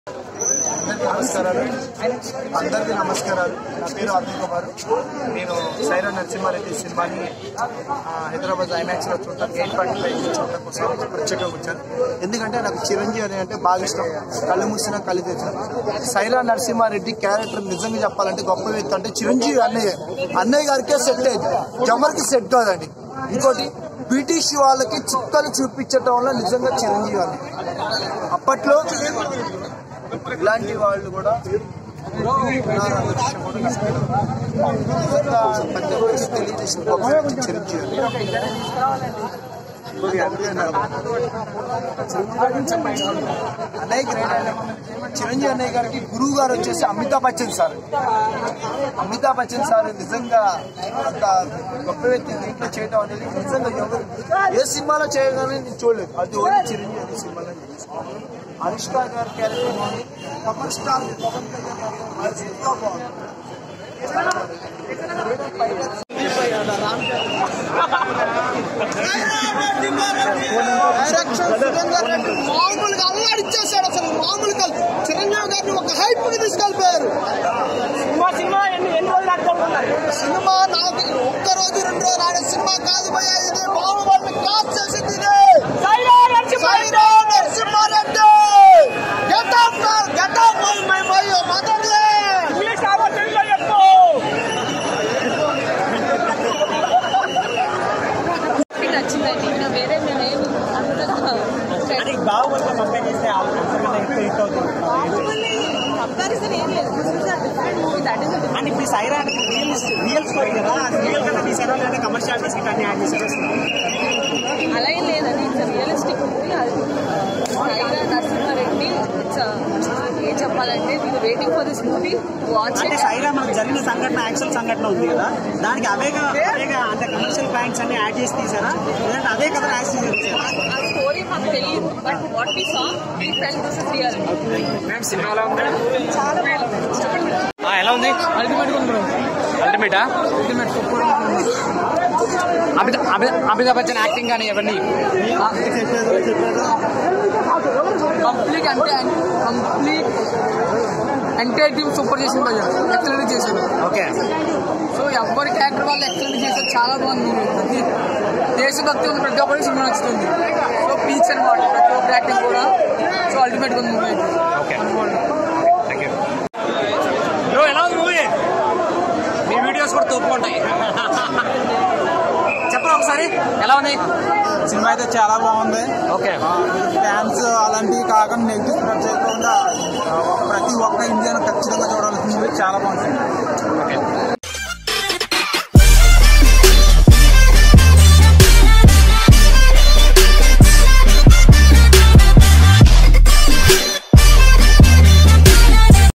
అందరికీ నమస్కారాలు అందరికీ నమస్కారాలు నా పేరు అరుణ్ కుమార్ నేను సైరా నరసింహారెడ్డి సినిమాని ఆ, హైదరాబాద్ ఐమాక్స్ లో చూడటానికి ఎయిట్ పాయింట్ ఫైవ్ చూడటం కోసం ప్రత్యేకంగా వచ్చాను ఎందుకంటే నాకు చిరంజీవి అని అంటే బాగా ఇష్టం కళ్ళు మూసిన కళ్ళు తెచ్చిన సైరా నరసింహారెడ్డి క్యారెక్టర్ నిజంగా చెప్పాలంటే గొప్ప వ్యక్తి అంటే చిరంజీవి అన్నయ్య అన్నయ్య గారికే సెట్ అయింది జమర్కి సెట్ కాదండి ఇంకోటి బ్రిటిష్ వాళ్ళకి చుక్కలు చూపించటం వల్ల నిజంగా చిరంజీవి అన్నయ్య అప్పట్లో ఇలాంటి వాళ్ళు కూడా ఉన్నారన్న విషయం కూడా నాకు నిజంగా ప్రతి ఒక్కరికి తెలియజేసిన గొప్ప వ్యక్తి చిరంజీవి అన్నయ్య గ్రేట్ ఆయన చిరంజీవి అన్నయ్య గారికి గురువు గారు వచ్చేసి అమితాబ్ బచ్చన్ సార్ అమితాబ్ బచ్చన్ సార్ నిజంగా అంత గొప్ప వ్యక్తి దీంట్లో చేయడం అనేది నిజంగా ఎవరు ఏ సినిమాలో చేయగానే నేను చూడలేదు అది ఓన్లీ చిరంజీవి అనే సినిమాలో చేశాను. అనుష్క గారి క్యారెక్టర్ కానీ పవర్ స్టార్ పవన్ కళ్యాణ్ గారి ఎంతో బాగుంది డైరెక్షన్ సురేందర్ రెడ్డి మామూలుగా అల్లాడిచ్చేసాడు అసలు మామూలు కాదు చిరంజీవి గారిని ఒక హైప్ కి తీసుకెళ్ళిపోయారు సినిమా సినిమా ఎన్ని ఎన్ని రోజులు ఆడుకుంటున్నారు సినిమా నాకు ఒక్క రోజు రెండు రోజులు ఆడే సినిమా కాదు భయ్యా ఇది బాహుబలిని కాప్ చేసింది ఇది Sye Raa Narasimha Reddy Sye Raa Narasimha Reddy get up get up my my mother English రావో తెలుగులో చెప్పు నాకు నచ్చిందండి ఇంకా వేరే మేమేమి అంతగా అది బాహుబలితో కంపేర్ చేస్తే అంతకన్నా ఎక్కువ హిట్ అవుతుంది కంపారిజన్ ఏం లేదు మూవీ దట్ ఈస్ అంటే ఇప్పుడు సైరా రియల్ రియల్ స్టోరీ కదా అది రియల్ కన్నా తీసారో లేదా కమర్షియల్ బిస్కెట్ అన్ని యాడ్ చేశారు అలా ఏం లేదండి ఇట్స్ రియలిస్టిక్ మూవీ అది సైరా నరసింహారెడ్డి ఇట్స్ ఏం చెప్పాలంటే నేను waiting for this movie watch అంటే సైరా మనకు జరిగిన సంఘటన యాక్చువల్ సంఘటన ఉంది కదా దానికి అవేగా అవేగా అంటే కమర్షియల్ పాయింట్స్ అన్ని యాడ్ చేసి తీసారా లేదంటే అదే కదా యాక్ట్ చేశారు ఆ స్టోరీ మాకు తెలియదు but what we saw we felt this is real ma'am సినిమా ఎలా ఉంది చాలా బాగుంది ఆ, ఎలా ఉంది అల్టిమేటా అమితా- అమి- అమితాబ్ బచ్చన్ యాక్టింగ్ కానీ ఎవరిని కంప్లీట్ అంటే కంప్లీట్ ఎంటైర్ టీమ్ సూపర్ చేసింది భయ్య ఎక్సలెంట్ చేశారు ఓకే సో ఎవరి క్యారెక్టర్ వాళ్ళు ఎక్సలెంట్ చేశారు చాలా బాగుంది మూవీ ప్రతి దేశభక్తి ఉంది ప్రతి ఒక్కరికి సినిమా నచ్చుతుంది సో పీచ్ అనమాట ప్రతి ఒక్కరి యాక్టింగ్ కూడా సో అల్టిమేట్ ఉంది మూవీ అయితే ఓకే థ్యాంక్ యూ బ్రో ఎలా ఉంది మూవీ మీ వీడియోస్ కూడా తోపుకుంటాయి చెప్పరా ఒకసారి ఎలా ఉంది సినిమా అయితే చాలా బాగుంది ఓకే ఫ్యాన్స్ అలాంటివి కాకుండా నెగిటివ్ స్ప్రెడ్ చేయకుండా ప్రతి ఒక్క ఇండియన్ ఖచ్చితంగా చూడాల్సిన మూవీ చాలా బాగుంది